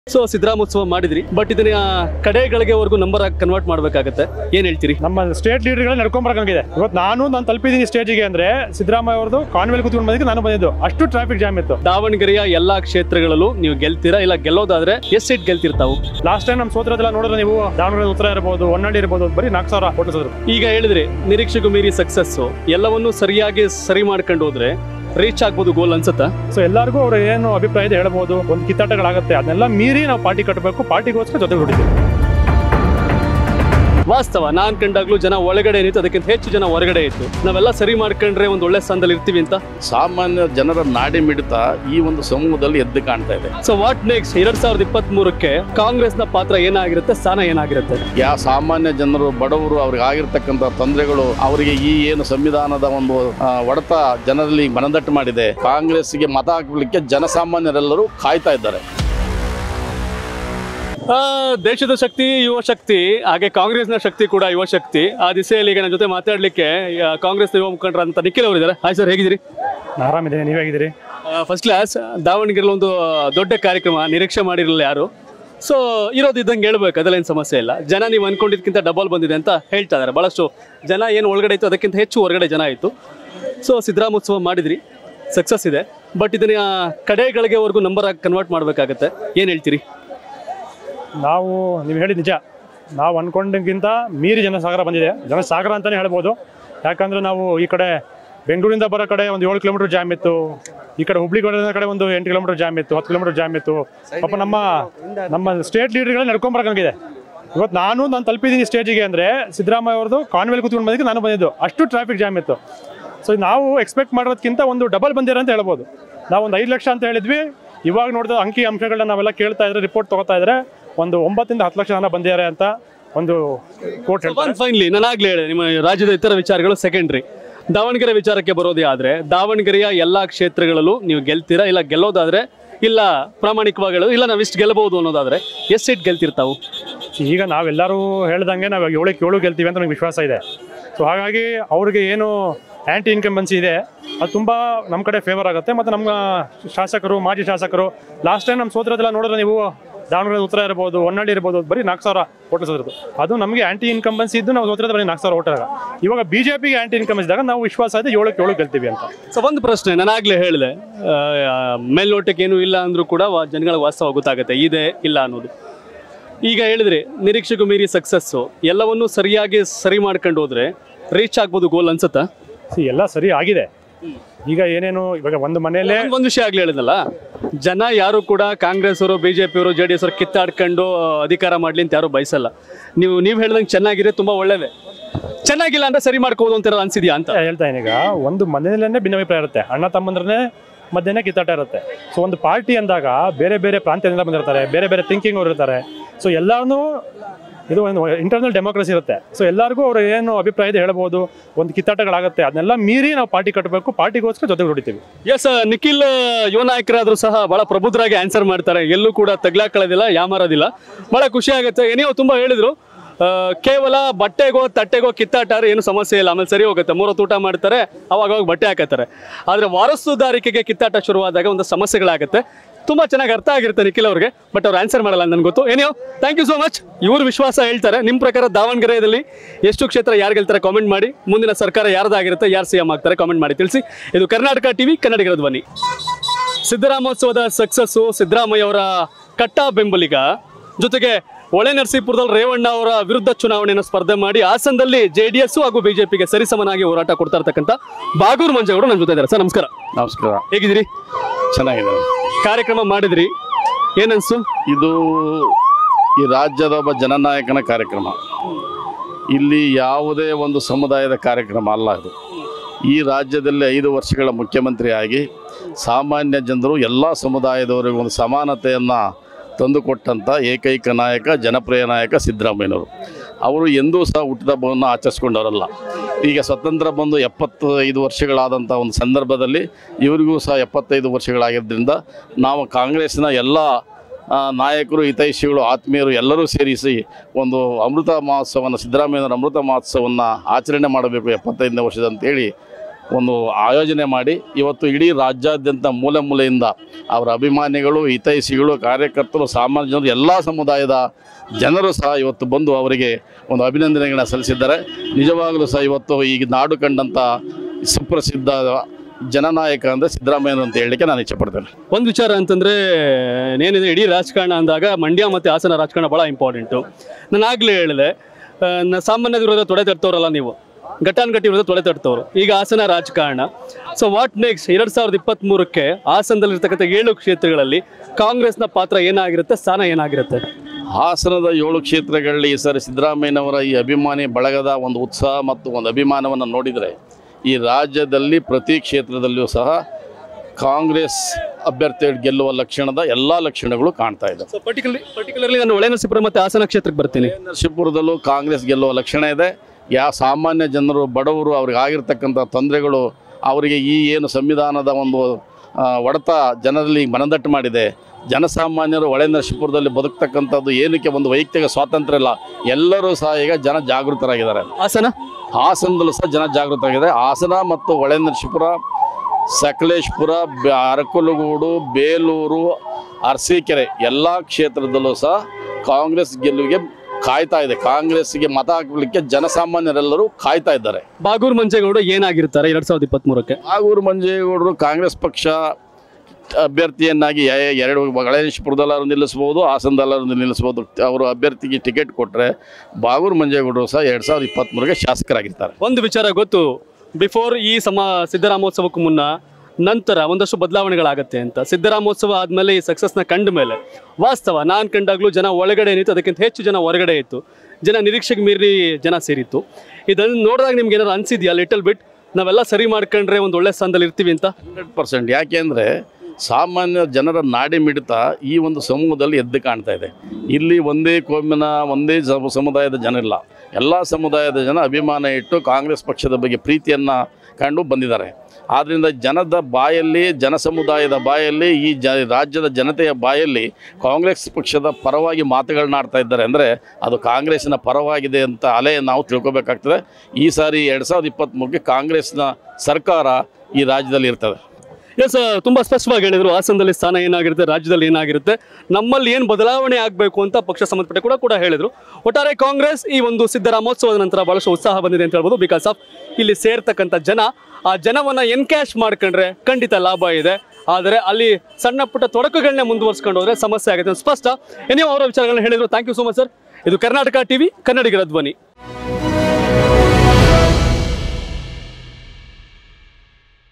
so ಸಿದ್ದರಾಮೋತ್ಸವ ಮಾಡಿದ್ರಿ but ಇದನ್ನ ಕಡೆಗಳಿಗೆವರೆಗೂ number ಆಗಿ ಕನ್ವರ್ಟ್ ಮಾಡ್ಬೇಕಾಗತ್ತೆ ಏನ್ ಹೇಳ್ತೀರಿ ನಮ್ಮ ಸ್ಟೇಟ್ ಲೀಡರ್ಗಳು ನಡ್ಕೊಂಬರಕಂಗಿದೆ ಇವತ್ತು ನಾನು ನಾನು ತಲುಪಿದ್ದೀನಿ ಸ್ಟೇಜಿಗೆ ಅಂದ್ರೆ ಸಿದ್ದರಾಮಯ್ಯ ಅವ್ರದ್ದು ಕಾನ್ವೆಲ್ ಕುತ್ಕೊಂಡು ಬಂದಕ್ಕೆ ನಾನು ಬಂದಿದ್ದು ಅಷ್ಟು ಟ್ರಾಫಿಕ್ ಜಾಮ್ ಇತ್ತು ದಾವಣಗೆರೆಯ ಎಲ್ಲಾ ಕ್ಷೇತ್ರಗಳಲ್ಲೂ ನೀವು ಗೆಲ್ತೀರಾ ಇಲ್ಲ ಗೆಲ್ಲೋದಾದ್ರೆ ಎಷ್ಟು ಸೀಟ್ ಗೆಲ್ತಿರ್ತಾವು ಲಾಸ್ಟ್ ಟೈಮ್ ನಮ್ಮ ಸೋತ್ರದೆಲ್ಲ ನೋಡಿದ್ರೆ ನೀವು ದಾವಣಗೆರೆ ಉತ್ತರ ಇರ್ಬೋದು ಹೊನ್ನಳ್ಳಿ ಇರ್ಬೋದು ಬರೀ ನಾಲ್ಕು ಸಾವಿರ ಓಟಿಸಿದ್ರು ಈಗ ಹೇಳಿದ್ರಿ ನಿರೀಕ್ಷೆಗೂ ಮೀರಿ ಸಕ್ಸಸ್ ಎಲ್ಲವನ್ನೂ ಸರಿಯಾಗಿ ಸರಿ ಮಾಡ್ಕೊಂಡು ಹೋದ್ರೆ ರೀಚ್ ಆಗ್ಬೋದು ಗೋಲ್ ಅನ್ಸುತ್ತಾ ಸೊ ಎಲ್ಲರಿಗೂ ಅವ್ರು ಏನು ಅಭಿಪ್ರಾಯ ಇದೆ ಹೇಳ್ಬೋದು ಒಂದು ಕಿತ್ತಾಟಗಳಾಗುತ್ತೆ ಅದನ್ನೆಲ್ಲ ಮೀರಿ ನಾವು ಪಾರ್ಟಿ ಕಟ್ಟಬೇಕು ಪಾರ್ಟಿಗೋಸ್ಕರ ಜೊತೆ ದುಡಿತೀವಿ ವಾಸ್ತವ ನಾನ್ ಕಂಡಾಗ್ಲೂ ಜನ ಒಳಗಡೆ ಏನಿತ್ತು ಅದಕ್ಕಿಂತ ಹೆಚ್ಚು ಜನ ಹೊರಗಡೆ ಇತ್ತು ನಾವೆಲ್ಲ ಸರಿ ಮಾಡ್ಕೊಂಡ್ರೆ ಒಂದು ಒಳ್ಳೆ ಸ್ಥಾನದಲ್ಲಿ ಇರ್ತೀವಿ ಅಂತ ಸಾಮಾನ್ಯ ಜನರ ನಾಡಿ ಮಿಡಿತ ಈ ಒಂದು ಸಮೂಹದಲ್ಲಿ ಎದ್ದು ಕಾಣ್ತಾ ಇದೆ ಸೊ ವಾಟ್ ನೆಕ್ಸ್ಟ್ ಎರಡ್ ಸಾವಿರದ ಇಪ್ಪತ್ತ್ ಮೂರಕ್ಕೆ ಕಾಂಗ್ರೆಸ್ನ ಪಾತ್ರ ಏನಾಗಿರುತ್ತೆ ಸ್ಥಾನ ಏನಾಗಿರುತ್ತೆ ಯಾವ ಸಾಮಾನ್ಯ ಜನರು ಬಡವರು ಅವ್ರಿಗೆ ಆಗಿರ್ತಕ್ಕಂಥ ತೊಂದರೆಗಳು ಅವರಿಗೆ ಈ ಏನು ಸಂವಿಧಾನದ ಒಂದು ಆ, ಹೊಡೆತ ಜನರಲ್ಲಿ ಮನದಟ್ಟು ಮಾಡಿದೆ ಕಾಂಗ್ರೆಸ್ಗೆ ಮತ ಹಾಕಲಿಕ್ಕೆ ಜನಸಾಮಾನ್ಯರೆಲ್ಲರೂ ಕಾಯ್ತಾ ಇದ್ದಾರೆ ಆ, ದೇಶದ ಶಕ್ತಿ ಯುವ ಶಕ್ತಿ ಹಾಗೆ ಕಾಂಗ್ರೆಸ್ನ ಶಕ್ತಿ ಕೂಡ ಯುವ ಶಕ್ತಿ ಆ ದಿಸೆಯಲ್ಲಿ ಈಗ ನನ್ನ ಜೊತೆ ಮಾತಾಡ್ಲಿಕ್ಕೆ ಆ, ಕಾಂಗ್ರೆಸ್ನ ಯುವ ಮುಖಂಡರಂತ ನಿಖಿಲ್ ಅವರಿದ್ದಾರೆ ಹಾಯ್ ಸರ್ ಹೇಗಿದ್ದೀರಿ ನಾನು ಆರಾಮಿದ್ದೀನಿ ನೀವ್ ಹೇಗಿದ್ದೀರಿ ಫಸ್ಟ್ ಕ್ಲಾಸ್ ದಾವಣಗೆರೆಲಿ ಒಂದು ದೊಡ್ಡ ಕಾರ್ಯಕ್ರಮ ನಿರೀಕ್ಷೆ ಮಾಡಿರಲಿಲ್ಲ ಯಾರು ಸೊ ಇರೋದು ಇದ್ದಂಗೆ ಹೇಳ್ಬೇಕು ಅದಲ್ಲೇನು ಸಮಸ್ಯೆ ಇಲ್ಲ ಜನ ನೀವು ಅನ್ಕೊಂಡಿದ್ದಕ್ಕಿಂತ ಡಬಲ್ ಬಂದಿದೆ ಅಂತ ಹೇಳ್ತಾ ಇದ್ದಾರೆ ಭಾಳಷ್ಟು ಜನ ಏನು ಒಳಗಡೆ ಇತ್ತು ಅದಕ್ಕಿಂತ ಹೆಚ್ಚು ಹೊರಗಡೆ ಜನ ಇತ್ತು ಸೊ ಸಿದ್ದರಾಮೋತ್ಸವ ಮಾಡಿದ್ರಿ ಸಕ್ಸಸ್ ಇದೆ ಬಟ್ ಇದನ್ನ ಕಡೆಗಳಿಗೆವರೆಗೂ ನಂಬರ್ ಆಗಿ ಕನ್ವರ್ಟ್ ಮಾಡಬೇಕಾಗತ್ತೆ ಏನು ಹೇಳ್ತೀರಿ ನಾವು ನೀವು ಹೇಳಿದ ನಿಜ ನಾವು ಅನ್ಕೊಂಡಕ್ಕಿಂತ ಮೀರಿ ಜನಸಾಗರ ಬಂದಿದೆ ಜನಸಾಗರ ಅಂತಲೇ ಹೇಳ್ಬೋದು ಯಾಕಂದ್ರೆ ನಾವು ಈ ಕಡೆ ಬೆಂಗಳೂರಿಂದ ಬರೋ ಕಡೆ ಒಂದು ಏಳು ಕಿಲೋಮೀಟರ್ ಜಾಮ್ ಇತ್ತು ಈ ಕಡೆ ಹುಬ್ಳಿ ಕಡೆ ಕಡೆ ಒಂದು ಎಂಟು ಕಿಲೋಮೀಟರ್ ಜಾಮ್ ಇತ್ತು ಹತ್ತು ಕಿಲೋಮೀಟರ್ ಜಾಮ್ ಇತ್ತು ಪಾಪ ನಮ್ಮ ನಮ್ಮ ಸ್ಟೇಟ್ ಲೀಡರ್ಗಳು ನಡ್ಕೊಂಬರಕಂಗಿದೆ ಇವತ್ತು ನಾನು ನಾನು ತಲುಪಿದ್ದೀನಿ ಸ್ಟೇಜಿಗೆ ಅಂದರೆ ಸಿದ್ದರಾಮಯ್ಯ ಅವ್ರದ್ದು ಕಾನ್ವೆಲ್ ಕುತ್ಕೊಂಡು ಬಂದಕ್ಕೆ ನಾನು ಬಂದಿದ್ದು ಅಷ್ಟು ಟ್ರಾಫಿಕ್ ಜಾಮ್ ಇತ್ತು ಸೊ ನಾವು ಎಕ್ಸ್ಪೆಕ್ಟ್ ಮಾಡೋದಕ್ಕಿಂತ ಒಂದು ಡಬಲ್ ಬಂದಿರ ಅಂತ ಹೇಳ್ಬೋದು ನಾವು ಒಂದು ಐದು ಲಕ್ಷ ಅಂತ ಹೇಳಿದ್ವಿ ಇವಾಗ ನೋಡಿದ ಅಂಕಿ ಅಂಶಗಳನ್ನ ನಾವೆಲ್ಲ ಕೇಳ್ತಾ ಇದ್ರೆ ರಿಪೋರ್ಟ್ ತಗೋತಾ ಇದ್ರೆ ಒಂದು ಒಂಬತ್ತಿಂದ ಹತ್ತು ಲಕ್ಷ ಜನ ಬಂದಿದ್ದಾರೆ ಅಂತ ಒಂದು ಕೋಟ್ ಹೇಳ್ತಾರೆ ಫೈನ್ಲಿ ನಾನಾಗ್ಲೇ ಹೇಳಿದೆ ನಿಮ್ಮ ರಾಜ್ಯದ ಇತರ ವಿಚಾರಗಳು ಸೆಕೆಂಡ್ರಿ ದಾವಣಗೆರೆ ವಿಚಾರಕ್ಕೆ ಬರೋದೇ ಆದ್ರೆ ದಾವಣಗೆರೆಯ ಎಲ್ಲಾ ಕ್ಷೇತ್ರಗಳಲ್ಲೂ ನೀವು ಗೆಲ್ತೀರಾ ಇಲ್ಲ ಗೆಲ್ಲೋದಾದ್ರೆ ಇಲ್ಲ ಪ್ರಾಮಾಣಿಕವಾಗಿ ಹೇಳೋದು ಇಲ್ಲ ನಾವು ಇಷ್ಟು ಗೆಲ್ಲಬಹುದು ಅನ್ನೋದಾದ್ರೆ ಎಷ್ಟು ಸೀಟ್ ಗೆಲ್ತಿರ್ತಾವು ಈಗ ನಾವೆಲ್ಲರೂ ಹೇಳ್ದಂಗೆ ನಾವು ಏಳಕ್ಕೆ ಏಳು ಗೆಲ್ತೀವಿ ಅಂತ ನನಗೆ ವಿಶ್ವಾಸ ಇದೆ ಸೊ ಹಾಗಾಗಿ ಅವ್ರಿಗೆ ಏನು ಆ್ಯಂಟಿ ಇನ್ಕಂಬನ್ಸಿ ಇದೆ ಅದು ತುಂಬ ನಮ್ಮ ಕಡೆ ಫೇವರ್ ಆಗುತ್ತೆ ಮತ್ತು ನಮ್ಮ ಶಾಸಕರು ಮಾಜಿ ಶಾಸಕರು ಲಾಸ್ಟ್ ಟೈಮ್ ನಮ್ಮ ಸೋತ್ರದೆಲ್ಲ ನೋಡಿದ್ರೆ ನೀವು ದಾವಣಗೆರೆ ಉತ್ತರ ಇರ್ಬೋದು ಹೊನ್ನಳ್ಳಿ ಇರ್ಬೋದು ಬರೀ ನಾಲ್ಕು ಸಾವಿರ ಓಟಿಸಿದ್ರು ಅದು ನಮಗೆ ಆ್ಯಂಟಿ ಇನ್ಕಂಬನ್ಸಿ ಇದ್ದು ನಾವು ಸೋತ್ರದ ಬರೀ ನಾಲ್ಕು ಸಾವಿರ ಓಟಾಗ ಇವಾಗ ಬಿ ಜೆ ಪಿಗೆ ಆ್ಯಂಟಿ ಇನ್ಕಂಬನ್ಸಿ ಇದ್ದಾಗ ನಾವು ವಿಶ್ವಾಸ ಇದೆ ಏಳಕ್ಕೆ ಏಳು ಗೆಲ್ತೀವಿ ಅಂತ ಸೊ ಒಂದು ಪ್ರಶ್ನೆ ನಾನಾಗ್ಲೇ ಹೇಳಿದೆ ಆ, ಮೇಲ್ನೋಟಕ್ಕೆ ಏನು ಇಲ್ಲ ಅಂದ್ರೂ ಕೂಡ ವಾ- ಜನಗಳಿಗೆ ವಾಸ್ತವ ಗೊತ್ತಾಗುತ್ತೆ ಇದೆ ಇಲ್ಲ ಅನ್ನೋದು ಈಗ ಹೇಳಿದ್ರಿ ನಿರೀಕ್ಷೆಗೂ ಮೀರಿ ಸಕ್ಸಸ್ಸು ಎಲ್ಲವನ್ನೂ ಸರಿಯಾಗಿ ಸರಿ ಮಾಡ್ಕೊಂಡು ಹೋದ್ರೆ ರೀಚ್ ಆಗ್ಬೋದು ಗೋಲ್ ಅನ್ಸುತ್ತಾ ಸಿ ಎಲ್ಲ ಸರಿ ಆಗಿದೆ ಈಗ ಏನೇನು ಇವಾಗ ಒಂದು ಮನೆಯಲ್ಲೇ ಒಂದ್- ಒಂದ್ ವಿಷಯ ಆಗ್ಲಿ ಹೇಳಿದ್ನಲ್ಲ ಜನ ಯಾರು ಕೂಡ ಕಾಂಗ್ರೆಸ್ ಅವರು ಬಿಜೆಪಿ ಅವರು ಜೆ ಡಿ ಎಸ್ ಅವರು ಕಿತ್ತಾಡ್ಕೊಂಡು ಅಧಿಕಾರ ಮಾಡ್ಲಿ ಅಂತ ಯಾರು ಬಯಸಲ್ಲ ನೀವು ನೀವು ಹೇಳ್ದಂಗೆ ಚೆನ್ನಾಗಿದ್ರೆ ತುಂಬಾ ಒಳ್ಳೇದೇ ಚೆನ್ನಾಗಿಲ್ಲ ಅಂದ್ರೆ ಸರಿ ಮಾಡ್ಕೋಬೋದು ಅಂತ ಏನಾದ್ರು ಅನ್ಸಿದ್ಯಾ ಅಂತ ಹೇಳ್ತಾ ಇದೀನಿ ಈಗ ಒಂದು ಮನೆಯಲ್ಲೇ ಭಿನ್ನಾಭಿಪ್ರಾಯ ಇರುತ್ತೆ ಅಣ್ಣ ತಮ್ಮಂದ್ರೇ ಮಧ್ಯೆ ಕಿತ್ತಾಟ ಇರುತ್ತೆ ಸೊ ಒಂದು ಪಾರ್ಟಿ ಅಂದಾಗ ಬೇರೆ ಬೇರೆ ಪ್ರಾಂತ್ಯದಿಂದ ಬಂದಿರ್ತಾರೆ ಬೇರೆ ಬೇರೆ ಥಿಂಕಿಂಗ್ ಅವ್ರು ಇರ್ತಾರೆ ಸೊ ಎಲ್ಲಾನು ಇದು ಒಂದು ಇಂಟರ್ನಲ್ ಡೆಮೋಕ್ರಸಿ ಇರುತ್ತೆ ಸೊ ಎಲ್ಲರಿಗೂ ಅವ್ರು ಏನು ಅಭಿಪ್ರಾಯ ಇದೆ ಹೇಳ್ಬೋದು ಒಂದು ಕಿತ್ತಾಟಗಳಾಗುತ್ತೆ ಅದನ್ನೆಲ್ಲ ಮೀರಿ ನಾವು ಪಾರ್ಟಿ ಕಟ್ಟಬೇಕು ಪಾರ್ಟಿಗೋಸ್ಕರ ಜೊತೆ ದುಡಿತೀವಿ ಎಸ್ ನಿಖಿಲ್ ಯುವ ನಾಯಕರಾದ್ರೂ ಸಹ ಬಹಳ ಪ್ರಬುದ್ಧರಾಗಿ ಆನ್ಸರ್ ಮಾಡ್ತಾರೆ ಎಲ್ಲೂ ಕೂಡ ತಗ್ಲಾಕೊಳ್ಳೋದಿಲ್ಲ ಯಾಮಾರೋದಿಲ್ಲ ಬಹಳ ಖುಷಿ ಆಗುತ್ತೆ ನೀವು ತುಂಬಾ ಹೇಳಿದ್ರು ಆ, ಕೇವಲ ಬಟ್ಟೆಗೋ ತಟ್ಟೆಗೋ ಕಿತ್ತಾಟ ಆದ್ರೆ ಏನು ಸಮಸ್ಯೆ ಇಲ್ಲ ಆಮೇಲೆ ಸರಿ ಹೋಗುತ್ತೆ ಮೂರೊತ್ತು ಊಟ ಮಾಡ್ತಾರೆ ಅವಾಗ ಅವಾಗ ಬಟ್ಟೆ ಹಾಕತ್ತಾರೆ ಆದ್ರೆ ವಾರಸುದಾರಿಕೆಗೆ ಕಿತ್ತಾಟ ಶುರುವಾದಾಗ ಒಂದು ಸಮಸ್ಯೆಗಳಾಗುತ್ತೆ ತುಂಬಾ ಚೆನ್ನಾಗಿ ಅರ್ಥ ಆಗಿರುತ್ತೆ ನಿಖಿಲ್ ಅವ್ರಿಗೆ ಬಟ್ ಅವ್ರು ಆನ್ಸರ್ ಮಾಡಲ್ಲ ನನ್ಗೆ ಗೊತ್ತು ಏನೋ ಥ್ಯಾಂಕ್ ಯು ಸೋ ಮಚ್ ಇವರು ವಿಶ್ವಾಸ ಹೇಳ್ತಾರೆ ನಿಮ್ಮ ಪ್ರಕಾರ ದಾವಣಗೆರೆಯಲ್ಲಿ ಎಷ್ಟು ಕ್ಷೇತ್ರ ಯಾರು ಗೆಲ್ತಾರೆ ಕಾಮೆಂಟ್ ಮಾಡಿ ಮುಂದಿನ ಸರ್ಕಾರ ಯಾರ್ದಾಗಿರುತ್ತೆ ಯಾರು ಸಿ ಎಂ ಆಗ್ತಾರೆ ಕಾಮೆಂಟ್ ಮಾಡಿ ತಿಳಿಸಿ ಇದು ಕರ್ನಾಟಕ ಟಿವಿ ಕನ್ನಡಿಗರ ಧ್ವನಿ ಸಿದ್ದರಾಮೋತ್ಸವದ ಸಕ್ಸಸ್ಸು ಸಿದ್ದರಾಮಯ್ಯ ಅವರ ಕಟ್ಟ ಬೆಂಬಲಿಗ ಜೊತೆಗೆ ಒಳೆ ನರಸೀಪುರದಲ್ಲಿ ರೇವಣ್ಣ ಅವರ ವಿರುದ್ಧ ಚುನಾವಣೆಯನ್ನು ಸ್ಪರ್ಧೆ ಮಾಡಿ ಹಾಸನದಲ್ಲಿ ಜೆ ಡಿ ಎಸ್ ಹಾಗೂ ಬಿಜೆಪಿಗೆ ಸರಿಸಮನಾಗಿ ಹೋರಾಟ ಕೊಡ್ತಾ ಇರ್ತಕ್ಕಂಥ ಬಾಗೂರು ಮಂಜೇಗೌಡ ನನ್ನ ಜೊತೆ ಇದ್ದಾರೆ ಸರ್ ನಮಸ್ಕಾರ ನಮಸ್ಕಾರ ಹೇಗಿದ್ದೀರಿ ಚೆನ್ನಾಗಿದೆ ಕಾರ್ಯಕ್ರಮ ಮಾಡಿದ್ರಿ ಏನನ್ಸು ಇದು ಈ ರಾಜ್ಯದ ಒಬ್ಬ ಜನನಾಯಕನ ಕಾರ್ಯಕ್ರಮ ಇಲ್ಲಿ ಯಾವುದೇ ಒಂದು ಸಮುದಾಯದ ಕಾರ್ಯಕ್ರಮ ಅಲ್ಲ ಇದು ಈ ರಾಜ್ಯದಲ್ಲಿ ಐದು ವರ್ಷಗಳ ಮುಖ್ಯಮಂತ್ರಿಯಾಗಿ ಸಾಮಾನ್ಯ ಜನರು ಎಲ್ಲ ಸಮುದಾಯದವರಿಗೂ ಒಂದು ಸಮಾನತೆಯನ್ನು ತಂದುಕೊಟ್ಟಂಥ ಏಕೈಕ ನಾಯಕ ಜನಪ್ರಿಯ ನಾಯಕ ಸಿದ್ದರಾಮಯ್ಯನವರು ಅವರು ಎಂದೂ ಸಹ ಹುಟ್ಟಿದಬ್ಬವನ್ನು ಆಚರಿಸ್ಕೊಂಡವರಲ್ಲ ಈಗ ಸ್ವತಂತ್ರ ಬಂದು ಎಪ್ಪತ್ತೈದು ವರ್ಷಗಳಾದಂಥ ಒಂದು ಸಂದರ್ಭದಲ್ಲಿ ಇವರಿಗೂ ಸಹ ಎಪ್ಪತ್ತೈದು ವರ್ಷಗಳಾಗಿದ್ದರಿಂದ ನಾವು ಕಾಂಗ್ರೆಸ್ನ ಎಲ್ಲ ಆ, ನಾಯಕರು ಹಿತೈಷಿಗಳು ಆತ್ಮೀಯರು ಎಲ್ಲರೂ ಸೇರಿಸಿ ಒಂದು ಅಮೃತ ಮಹೋತ್ಸವವನ್ನು ಸಿದ್ದರಾಮಯ್ಯನವರ ಅಮೃತ ಮಹೋತ್ಸವವನ್ನು ಆಚರಣೆ ಮಾಡಬೇಕು ಎಪ್ಪತ್ತೈದನೇ ವರ್ಷದ ಅಂತೇಳಿ ಒಂದು ಆಯೋಜನೆ ಮಾಡಿ ಇವತ್ತು ಇಡೀ ರಾಜ್ಯಾದ್ಯಂತ ಮೂಲೆ ಮೂಲೆಯಿಂದ ಅವರ ಅಭಿಮಾನಿಗಳು ಹಿತೈಷಿಗಳು ಕಾರ್ಯಕರ್ತರು ಸಾಮಾನ್ಯ ಜನರು ಎಲ್ಲ ಸಮುದಾಯದ ಜನರು ಸಹ ಇವತ್ತು ಬಂದು ಅವರಿಗೆ ಒಂದು ಅಭಿನಂದನೆಗಳನ್ನ ಸಲ್ಲಿಸಿದ್ದಾರೆ ನಿಜವಾಗಲೂ ಸಹ ಇವತ್ತು ಈ ನಾಡು ಕಂಡಂಥ ಸುಪ್ರಸಿದ್ಧ ಜನನಾಯಕ ಅಂದರೆ ಸಿದ್ದರಾಮಯ್ಯ ಅಂತ ಹೇಳಲಿಕ್ಕೆ ನಾನು ಇಚ್ಛೆಪಡ್ತೇನೆ ಒಂದು ವಿಚಾರ ಅಂತಂದ್ರೆ ಏನಿದೆ ಇಡೀ ರಾಜಕಾರಣ ಅಂದಾಗ ಮಂಡ್ಯ ಮತ್ತು ಹಾಸನ ರಾಜಕಾರಣ ಭಾಳ ಇಂಪಾರ್ಟೆಂಟು ನಾನು ಆಗಲೇ ಹೇಳಿದೆ ಆ, ನ- ಸಾಮಾನ್ಯ ವಿರೋಧ ತೊಡೆ ತಡ್ತವ್ರಲ್ಲ ನೀವು ಘಟಾನುಘಟಿ ವಿರೋಧ ತೊಡೆ ತಡ್ತವ್ರು ಈಗ ಹಾಸನ ರಾಜಕಾರಣ ಸೊ ವಾಟ್ ನೆಕ್ಸ್ಟ್ ಎರಡು ಸಾವಿರದ ಇಪ್ಪತ್ತ್ಮೂರಕ್ಕೆ ಹಾಸನದಲ್ಲಿರ್ತಕ್ಕಂಥ ಏಳು ಕ್ಷೇತ್ರಗಳಲ್ಲಿ ಕಾಂಗ್ರೆಸ್ನ ಪಾತ್ರ ಏನಾಗಿರುತ್ತೆ ಸ್ಥಾನ ಏನಾಗಿರುತ್ತೆ ಹಾಸನದ ಏಳು ಕ್ಷೇತ್ರಗಳಲ್ಲಿ ಈ ಸರಿ ಸಿದ್ದರಾಮಯ್ಯನವರ ಈ ಅಭಿಮಾನಿ ಬಳಗದ ಒಂದು ಉತ್ಸಾಹ ಮತ್ತು ಒಂದು ಅಭಿಮಾನವನ್ನು ನೋಡಿದರೆ ಈ ರಾಜ್ಯದಲ್ಲಿ ಪ್ರತಿ ಕ್ಷೇತ್ರದಲ್ಲಿಯೂ ಸಹ ಕಾಂಗ್ರೆಸ್ ಅಭ್ಯರ್ಥಿ ಗೆಲ್ಲುವ ಲಕ್ಷಣದ ಎಲ್ಲ ಲಕ್ಷಣಗಳು ಕಾಣ್ತಾ ಇದೆ ಸೊ ಪರ್ಟಿಕ್ಯುಲರ್ಲಿ ಪರ್ಟಿಕ್ಯುಲರ್ಲಿ ನಾನು ಒಳನರಸೀಪುರ ಮತ್ತು ಹಾಸನ ಕ್ಷೇತ್ರಕ್ಕೆ ಬರ್ತೀನಿ ನರಸೀಪುರದಲ್ಲೂ ಕಾಂಗ್ರೆಸ್ ಗೆಲ್ಲುವ ಲಕ್ಷಣ ಇದೆ ಯಾವ ಸಾಮಾನ್ಯ ಜನರು ಬಡವರು ಅವ್ರಿಗೆ ಆಗಿರ್ತಕ್ಕಂಥ ತೊಂದರೆಗಳು ಅವರಿಗೆ ಈ ಏನು ಸಂವಿಧಾನದ ಒಂದು ಆ, ಹೊಡೆತ ಜನರಲ್ಲಿ ಮನದಟ್ಟು ಮಾಡಿದೆ ಜನಸಾಮಾನ್ಯರು ಒಳೆ ನರಸೀಪುರದಲ್ಲಿ ಬದುಕ್ತಕ್ಕಂಥದ್ದು ಏನಕ್ಕೆ ಒಂದು ವೈಯಕ್ತಿಕ ಸ್ವಾತಂತ್ರ್ಯ ಇಲ್ಲ ಎಲ್ಲರೂ ಸಹ ಈಗ ಜನ ಜಾಗೃತರಾಗಿದ್ದಾರೆ ಹಾಸನ ಹಾಸನದಲ್ಲೂ ಸಹ ಜನ ಜಾಗೃತರಾಗಿದೆ ಹಾಸನ ಮತ್ತು ಹೊಳೆ ನರಸೀಪುರ ಸಕಲೇಶ್ಪುರ ಬ- ಅರಕಲಗೂಡು ಬೇಲೂರು ಅರಸೀಕೆರೆ ಎಲ್ಲ ಕ್ಷೇತ್ರದಲ್ಲೂ ಸಹ ಕಾಂಗ್ರೆಸ್ ಗೆಲುವಿಗೆ ಕಾಯ್ತಾ ಇದೆ ಕಾಂಗ್ರೆಸ್ಗೆ ಮತ ಹಾಕಲಿಕ್ಕೆ ಜನಸಾಮಾನ್ಯರೆಲ್ಲರೂ ಕಾಯ್ತಾ ಇದ್ದಾರೆ ಬಾಗೂರು ಮಂಜೇಗೌಡ ಏನಾಗಿರ್ತಾರೆ ಎರಡು ಸಾವಿರದ ಇಪ್ಪತ್ತ್ಮೂರಕ್ಕೆ ಆಗೂರು ಮಂಜೇಗೌಡರು ಕಾಂಗ್ರೆಸ್ ಪಕ್ಷ ಅಭ್ಯರ್ಥಿಯನ್ನಾಗಿ ಎ- ಎರಡು ಗಣೇಶ್ಪುರದಲ್ಲಾರು ನಿಲ್ಲಿಸ್ಬೋದು ಹಾಸನದಲ್ಲಾರು ನಿಲ್ಲಿಸ್ಬೋದು ಅವರು ಅಭ್ಯರ್ಥಿಗೆ ಟಿಕೆಟ್ ಕೊಟ್ಟರೆ ಬಾಗೂರು ಮಂಜೇಗೌಡರು ಸಹ ಎರಡು ಸಾವಿರದ ಇಪ್ಪತ್ತ್ಮೂರಕ್ಕೆ ಶಾಸಕರಾಗಿರ್ತಾರೆ ಒಂದು ವಿಚಾರ ಗೊತ್ತು ಬಿಫೋರ್ ಈ ಸಮ ಸಿದ್ದರಾಮೋತ್ಸವಕ್ಕೂ ಮುನ್ನ ನಂತರ ಒಂದಷ್ಟು ಬದಲಾವಣೆಗಳಾಗತ್ತೆ ಅಂತ ಸಿದ್ದರಾಮೋತ್ಸವ ಆದಮೇಲೆ ಈ ಸಕ್ಸಸ್ನ ಕಂಡ ಮೇಲೆ ವಾಸ್ತವ ನಾನು ಕಂಡಾಗಲೂ ಜನ ಒಳಗಡೆ ನಿಂತು ಅದಕ್ಕಿಂತ ಹೆಚ್ಚು ಜನ ಹೊರಗಡೆ ಇತ್ತು ಜನ ನಿರೀಕ್ಷೆಗೆ ಮೀರಿ ಜನ ಸೇರಿತ್ತು ಇದನ್ನು ನೋಡಿದಾಗ ನಿಮ್ಗೆ ಏನಾದ್ರು ಅನ್ಸಿದ್ಯಾ ಲಿಟಲ್ ಬಿಟ್ ನಾವೆಲ್ಲ ಸರಿ ಮಾಡ್ಕೊಂಡ್ರೆ ಒಂದು ಒಳ್ಳೆ ಸ್ಥಾನದಲ್ಲಿ ಇರ್ತೀವಿ ಅಂತ ಹಂಡ್ರೆಡ್ ಪರ್ಸೆಂಟ್ ಯಾಕೆ ಅಂದರೆ ಸಾಮಾನ್ಯ ಜನರ ನಾಡಿ ಮಿಡಿತ ಈ ಒಂದು ಸಮೂಹದಲ್ಲಿ ಎದ್ದು ಕಾಣ್ತಾ ಇದೆ ಇಲ್ಲಿ ಒಂದೇ ಕೋಮಿನ ಒಂದೇ ಸಮ- ಸಮುದಾಯದ ಜನ ಇಲ್ಲ ಎಲ್ಲ ಸಮುದಾಯದ ಜನ ಅಭಿಮಾನ ಇಟ್ಟು ಕಾಂಗ್ರೆಸ್ ಪಕ್ಷದ ಬಗ್ಗೆ ಪ್ರೀತಿಯನ್ನು ಕಂಡು ಬಂದಿದ್ದಾರೆ ಆದ್ದರಿಂದ ಜನದ ಬಾಯಲ್ಲಿ ಜನ ಸಮುದಾಯದ ಬಾಯಲ್ಲಿ ಈ ಜ ರಾಜ್ಯದ ಜನತೆಯ ಬಾಯಲ್ಲಿ ಕಾಂಗ್ರೆಸ್ ಪಕ್ಷದ ಪರವಾಗಿ ಮಾತುಗಳನ್ನಾಡ್ತಾ ಇದ್ದಾರೆ ಅಂದರೆ ಅದು ಕಾಂಗ್ರೆಸ್ಸಿನ ಪರವಾಗಿದೆ ಅಂತ ಅಲೆ ನಾವು ತಿಳ್ಕೊಬೇಕಾಗ್ತದೆ ಈ ಸಾರಿ ಎರಡು ಸಾವಿರದ ಇಪ್ಪತ್ತ್ಮೂರಕ್ಕೆ ಕಾಂಗ್ರೆಸ್ನ ಸರ್ಕಾರ ಈ ರಾಜ್ಯದಲ್ಲಿ ಇರ್ತದೆ ಎಸ್ ತುಂಬ ಸ್ಪಷ್ಟವಾಗಿ ಹೇಳಿದ್ರು ಹಾಸನದಲ್ಲಿ ಸ್ಥಾನ ಏನಾಗಿರುತ್ತೆ ರಾಜ್ಯದಲ್ಲಿ ಏನಾಗಿರುತ್ತೆ ನಮ್ಮಲ್ಲಿ ಏನು ಬದಲಾವಣೆ ಆಗಬೇಕು ಅಂತ ಪಕ್ಷ ಸಂಬಂಧಪಟ್ಟ ಕೂಡ ಕೂಡ ಹೇಳಿದ್ರು ಒಟ್ಟಾರೆ ಕಾಂಗ್ರೆಸ್ ಈ ಒಂದು ಸಿದ್ದರಾಮೋತ್ಸವದ ನಂತರ ಬಹಳಷ್ಟು ಉತ್ಸಾಹ ಬಂದಿದೆ ಅಂತ ಹೇಳ್ಬೋದು ಬಿಕಾಸ್ ಆಫ್ ಇಲ್ಲಿ ಸೇರ್ತಕ್ಕಂಥ ಜನ ಆ ಜನವನ್ನ ಎನ್ಕ್ಯಾಶ್ ಮಾಡ್ಕೊಂಡ್ರೆ ಖಂಡಿತ ಲಾಭ ಇದೆ ಆದರೆ ಅಲ್ಲಿ ಸಣ್ಣ ಪುಟ್ಟ ತೊಡಕುಗಳನ್ನೇ ಮುಂದುವರ್ಸ್ಕೊಂಡು ಹೋದ್ರೆ ಸಮಸ್ಯೆ ಆಗುತ್ತೆ ಅಂತ ಸ್ಪಷ್ಟ ಏನೇ ಅವರ ವಿಚಾರಗಳನ್ನ ಹೇಳಿದ್ರು thank you so much sir ಇದು ಕರ್ನಾಟಕ ಟಿವಿ ಕನ್ನಡಿಗರ ಧ್ವನಿ